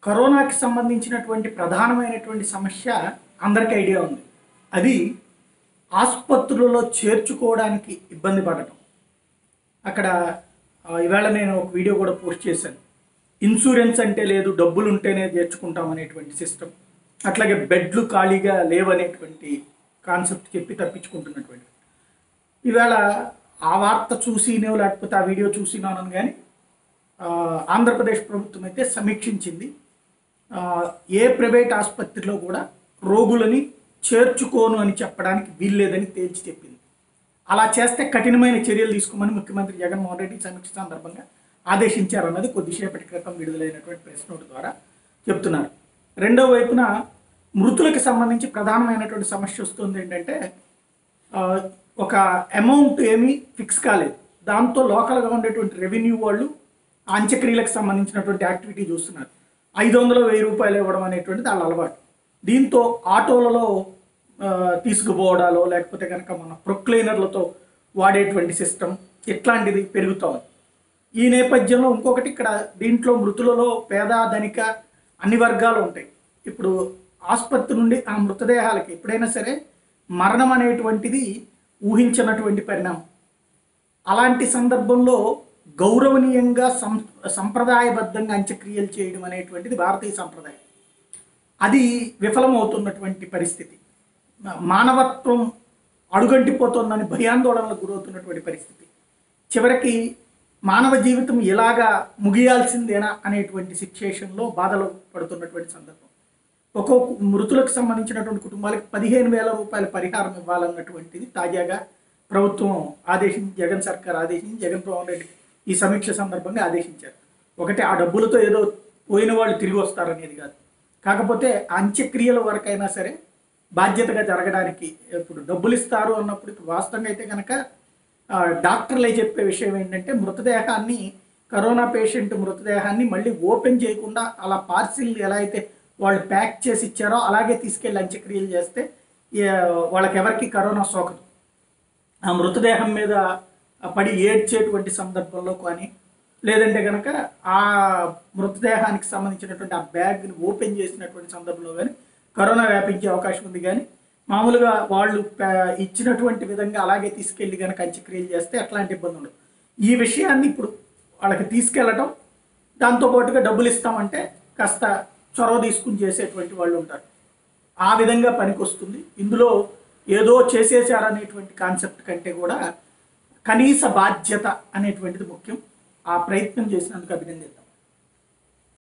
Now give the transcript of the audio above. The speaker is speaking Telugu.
కరోనాకి సంబంధించినటువంటి ప్రధానమైనటువంటి సమస్య అందరికీ ఐడియా ఉంది అది ఆసుపత్రులలో చేర్చుకోవడానికి ఇబ్బంది పడటం అక్కడ ఆ, ఈవేళ నేను ఒక వీడియో కూడా పోస్ట్ చేశాను ఇన్సూరెన్స్ అంటే లేదు డబ్బులు ఉంటేనే చేర్చుకుంటాం అనేటువంటి సిస్టమ్ అట్లాగే బెడ్లు ఖాళీగా లేవనేటువంటి కాన్సెప్ట్ చెప్పి తప్పించుకుంటున్నటువంటి ఈవేళ ఆ వార్త చూసినో లేకపోతే ఆ వీడియో చూసినాను కానీ ఆ, ఆంధ్రప్రదేశ్ ప్రభుత్వం అయితే సమీక్షించింది ఆ, ఏ ప్రైవేట్ ఆసుపత్రిలో కూడా రోగులని చేర్చుకోను అని చెప్పడానికి వీల్లేదని తేల్చి చెప్పింది అలా చేస్తే కఠినమైన చర్యలు తీసుకోమని ముఖ్యమంత్రి జగన్మోహన్ రెడ్డి సమీక్ష సందర్భంగా ఆదేశించారన్నది కొద్దిసేపటి క్రితం విడుదలైనటువంటి ప్రెస్ నోట్ ద్వారా చెప్తున్నారు రెండో వైపున మృతులకు సంబంధించి ప్రధానమైనటువంటి సమస్య వస్తుంది ఏంటంటే ఆ, ఒక అమౌంట్ ఏమీ ఫిక్స్ కాలేదు దాంతో లోకల్గా ఉండేటువంటి రెవెన్యూ వాళ్ళు ఆ అంత్యక్రియలకు సంబంధించినటువంటి యాక్టివిటీ చూస్తున్నారు ఐదు వందలు వెయ్యి రూపాయలు ఇవ్వడం అనేటువంటిది వాళ్ళ అలవాటు దీంతో ఆటోలలో ఆ, తీసుకుపోవడాలో లేకపోతే కనుక మన ప్రొక్లైనర్లతో వాడేటువంటి సిస్టమ్ ఇట్లాంటిది పెరుగుతా ఉంది ఈ నేపథ్యంలో ఇంకొకటి ఇక్కడ దీంట్లో మృతులలో పేద ధనిక అన్ని వర్గాలు ఉంటాయి ఇప్పుడు ఆసుపత్రి నుండి ఆ మృతదేహాలకి ఎప్పుడైనా సరే మరణం అనేటువంటిది ఊహించినటువంటి పరిణామం అలాంటి సందర్భంలో గౌరవనీయంగా సం సంప్రదాయబద్ధంగా అంత్యక్రియలు చేయడం అనేటువంటిది భారతీయ సంప్రదాయం అది విఫలమవుతున్నటువంటి పరిస్థితి మానవత్వం అడుగంటిపోతోందని భయాందోళనలకు గురవుతున్నటువంటి పరిస్థితి చివరికి మానవ జీవితం ఎలాగా ముగియాల్సిందేనా అనేటువంటి సిచ్యుయేషన్లో బాధలు పడుతున్నటువంటి సందర్భం ఒక్కొక్క మృతులకు సంబంధించినటువంటి కుటుంబాలకు పదిహేను వేల రూపాయల పరిహారం ఇవ్వాలన్నటువంటిది తాజాగా ప్రభుత్వం ఆదేశించి జగన్ సర్కార్ ఆదేశించి జగన్మోహన్ రెడ్డి ఈ సమీక్ష సందర్భంగా ఆదేశించారు ఒకటి ఆ డబ్బులతో ఏదో పోయిన వాళ్ళు తిరిగి వస్తారనేది కాదు కాకపోతే ఆ అంత్యక్రియల వరకైనా సరే బాధ్యతగా జరగడానికి ఇప్పుడు డబ్బులు ఇస్తారు అన్నప్పుడు ఇప్పుడు వాస్తవంగా అయితే కనుక ఆ, డాక్టర్లే చెప్పే విషయం ఏంటంటే మృతదేహాన్ని కరోనా పేషెంట్ మృతదేహాన్ని మళ్ళీ ఓపెన్ చేయకుండా అలా పార్సిల్ ఎలా అయితే వాళ్ళు ప్యాక్ చేసి ఇచ్చారో అలాగే తీసుకెళ్ళి అంత్యక్రియలు చేస్తే ఏ, వాళ్ళకి ఎవరికి కరోనా సోకదు ఆ మృతదేహం మీద పడి ఏడ్చేటువంటి సందర్భంలో కానీ లేదంటే కనుక ఆ మృతదేహానికి సంబంధించినటువంటి ఆ బ్యాగ్ని ఓపెన్ చేసినటువంటి సందర్భంలో కానీ కరోనా వ్యాపించే అవకాశం ఉంది కానీ మామూలుగా వాళ్ళు ప- ఇచ్చినటువంటి విధంగా అలాగే తీసుకెళ్ళి కనుక అంత్యక్రియలు చేస్తే అట్లాంటి ఇబ్బంది ఉండదు ఈ విషయాన్ని ఇప్పుడు వాళ్ళకి తీసుకెళ్ళటం దాంతోపాటుగా డబ్బులు ఇస్తామంటే కాస్త చొరవ తీసుకుని చేసేటువంటి వాళ్ళు ఉంటారు ఆ విధంగా పనికొస్తుంది ఇందులో ఏదో చేసేసారనేటువంటి కాన్సెప్ట్ కంటే కూడా కనీస బాధ్యత అనేటువంటిది ముఖ్యం ఆ ప్రయత్నం చేసినందుకు అభినందిద్దాం